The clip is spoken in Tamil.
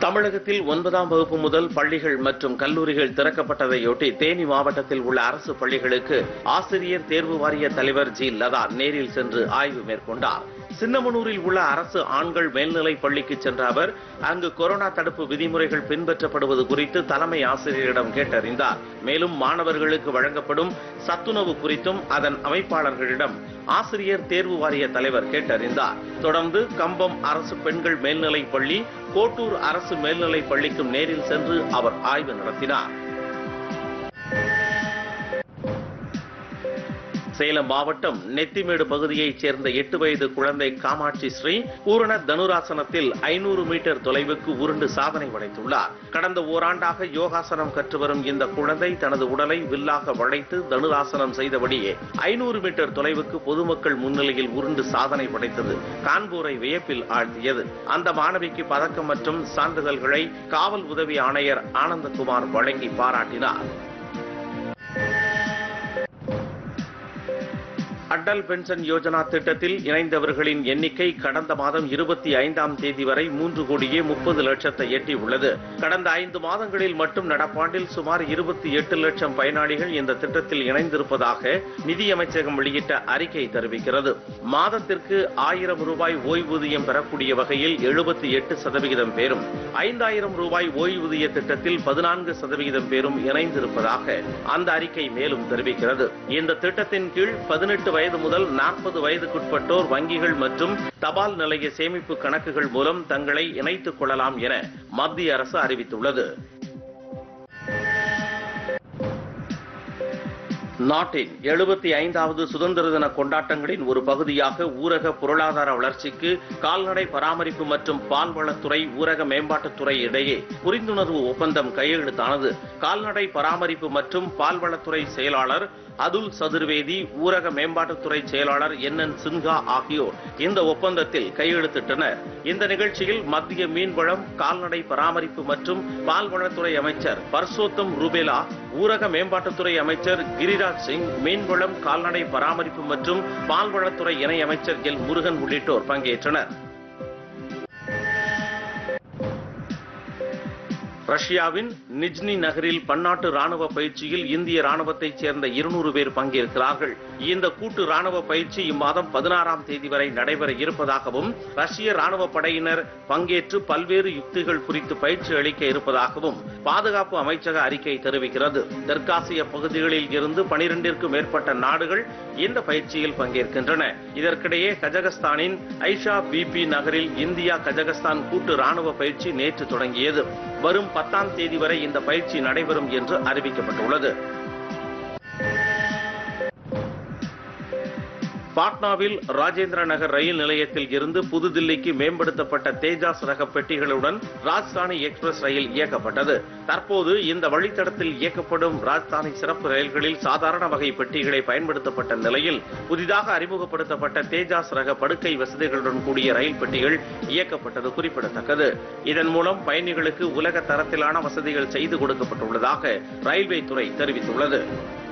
தமிழகத்தில் ஒன்பதாம் வகுப்பு முதல் பள்ளிகள் மற்றும் கல்லூரிகள் திறக்கப்பட்டதையொட்டி தேனி மாவட்டத்தில் உள்ள அரசு பள்ளிகளுக்கு ஆசிரியர் தேர்வு வாரிய தலைவர் ஜி லதா நேரில் சென்று ஆய்வு மேற்கொண்டார் சின்னமனூரில் உள்ள அரசு ஆண்கள் மேல்நிலைப் பள்ளிக்கு சென்ற அவர் அங்கு கொரோனா தடுப்பு விதிமுறைகள் பின்பற்றப்படுவது குறித்து தலைமை ஆசிரியரிடம் கேட்டறிந்தார் மேலும் மாணவர்களுக்கு வழங்கப்படும் சத்துணவு குறித்தும் அதன் அமைப்பாளர்களிடம் ஆசிரியர் தேர்வு வாரிய தலைவர் கேட்டறிந்தார் தொடர்ந்து கம்பம் அரசு பெண்கள் மேல்நிலைப் பள்ளி கோட்டூர் அரசு மேல்நிலைப் பள்ளிக்கும் நேரில் சென்று அவர் ஆய்வு நடத்தினார் சேலம் மாவட்டம் நெத்திமேடு பகுதியைச் சேர்ந்த எட்டு வயது குழந்தை காமாட்சி ஸ்ரீ பூரண தனுராசனத்தில் ஐநூறு மீட்டர் தொலைவுக்கு உருண்டு சாதனை படைத்துள்ளார் கடந்த ஓராண்டாக யோகாசனம் கற்று வரும் இந்த குழந்தை தனது உடலை வில்லாக வளைத்து தனுராசனம் செய்தபடியே ஐநூறு மீட்டர் தொலைவுக்கு பொதுமக்கள் முன்னிலையில் உருண்டு சாதனை படைத்தது கான்பூரை வியப்பில் ஆழ்த்தியது அந்த மாணவிக்கு பதக்கம் மற்றும் சான்றிதழ்களை காவல் உதவி ஆணையர் ஆனந்தகுமார் வழங்கி பாராட்டினார் அடல் பென்ஷன் யோஜனா திட்டத்தில் இணைந்தவர்களின் எண்ணிக்கை கடந்த மாதம் இருபத்தி ஐந்தாம் தேதி வரை மூன்று கோடியே முப்பது லட்சத்தை எட்டி உள்ளது கடந்த ஐந்து மாதங்களில் மட்டும் நடப்பாண்டில் சுமார் இருபத்தி எட்டு லட்சம் பயனாளிகள் இந்த திட்டத்தில் இணைந்திருப்பதாக நிதியமைச்சகம் வெளியிட்ட அறிக்கை தெரிவிக்கிறது மாதத்திற்கு ஆயிரம் ரூபாய் ஓய்வூதியம் பெறக்கூடிய வகையில் எழுபத்தி எட்டு சதவிகிதம் பேரும் ஐந்தாயிரம் ரூபாய் ஓய்வூதிய திட்டத்தில் பதினான்கு சதவிகிதம் பேரும் இணைந்திருப்பதாக அந்த அறிக்கை மேலும் தெரிவிக்கிறது இந்த திட்டத்தின் கீழ் பதினெட்டு வயது முதல் நாற்பது வயதுக்குட்பட்டோர் வங்கிகள் மற்றும் தபால் நிலைய சேமிப்பு கணக்குகள் மூலம் தங்களை இணைத்துக் கொள்ளலாம் என மத்திய அரசு அறிவித்துள்ளது நாட்டின் எழுபத்தி ஐந்தாவது சுதந்திர தின கொண்டாட்டங்களின் ஒரு பகுதியாக ஊரக பொருளாதார வளர்ச்சிக்கு கால்நடை பராமரிப்பு மற்றும் பால்வளத்துறை ஊரக மேம்பாட்டுத்துறை இடையே புரிந்துணர்வு ஒப்பந்தம் கையெழுத்தானது கால்நடை பராமரிப்பு மற்றும் பால்வளத்துறை செயலாளர் அதுல் சதுர்வேதி ஊரக மேம்பாட்டுத்துறை செயலாளர் என் என் சின்ஹா ஆகியோர் இந்த ஒப்பந்தத்தில் கையெழுத்திட்டனர் இந்த நிகழ்ச்சியில் மத்திய மீன்வளம் கால்நடை பராமரிப்பு மற்றும் பால்வளத்துறை அமைச்சர் பர்சோத்தம் ரூபேலா ஊரக மேம்பாட்டுத்துறை அமைச்சர் கிரிராஜ் சிங் மீன்வளம் கால்நடை பராமரிப்பு மற்றும் பால்வளத்துறை இணை அமைச்சர் எல் முருகன் உள்ளிட்டோர் பங்கேற்றனர் ரஷ்யாவின் நிஜ்னி நகரில் பன்னாட்டு ராணுவ பயிற்சியில் இந்திய ராணுவத்தைச் சேர்ந்த இருநூறு பேர் பங்கேற்கிறார்கள் இந்த கூட்டு ராணுவ பயிற்சி இம்மாதம் பதினாறாம் தேதி வரை நடைபெற இருப்பதாகவும் ரஷ்ய ராணுவ படையினர் பங்கேற்று பல்வேறு யுக்திகள் குறித்து பயிற்சி அளிக்க இருப்பதாகவும் பாதுகாப்பு அமைச்சக அறிக்கை தெரிவிக்கிறது தெற்காசிய பகுதிகளில் இருந்து பனிரெண்டிற்கும் மேற்பட்ட நாடுகள் இந்த பயிற்சியில் பங்கேற்கின்றன இதற்கிடையே கஜகஸ்தானின் ஐஷா பிபி நகரில் இந்தியா கஜகஸ்தான் கூட்டு ராணுவ பயிற்சி நேற்று தொடங்கியது வரும் பத்தாம் தேதி வரை இந்த பயிற்சி நடைபெறும் என்று அறிவிக்கப்பட்டுள்ளது பாட்னாவில் ராஜேந்திர நகர் ரயில் நிலையத்தில் இருந்து புதுதில்லிக்கு மேம்படுத்தப்பட்ட தேஜாஸ் ரக பெட்டிகளுடன் ராஜ்தானி எக்ஸ்பிரஸ் ரயில் இயக்கப்பட்டது தற்போது இந்த வழித்தடத்தில் இயக்கப்படும் ராஜ்தானி சிறப்பு ரயில்களில் சாதாரண வகை பெட்டிகளை பயன்படுத்தப்பட்ட நிலையில் புதிதாக அறிமுகப்படுத்தப்பட்ட தேஜாஸ் ரக படுக்கை வசதிகளுடன் கூடிய ரயில் பெட்டிகள் இயக்கப்பட்டது குறிப்பிடத்தக்கது இதன் மூலம் பயணிகளுக்கு உலக தரத்திலான வசதிகள் செய்து கொடுக்கப்பட்டுள்ளதாக ரயில்வே துறை தெரிவித்துள்ளது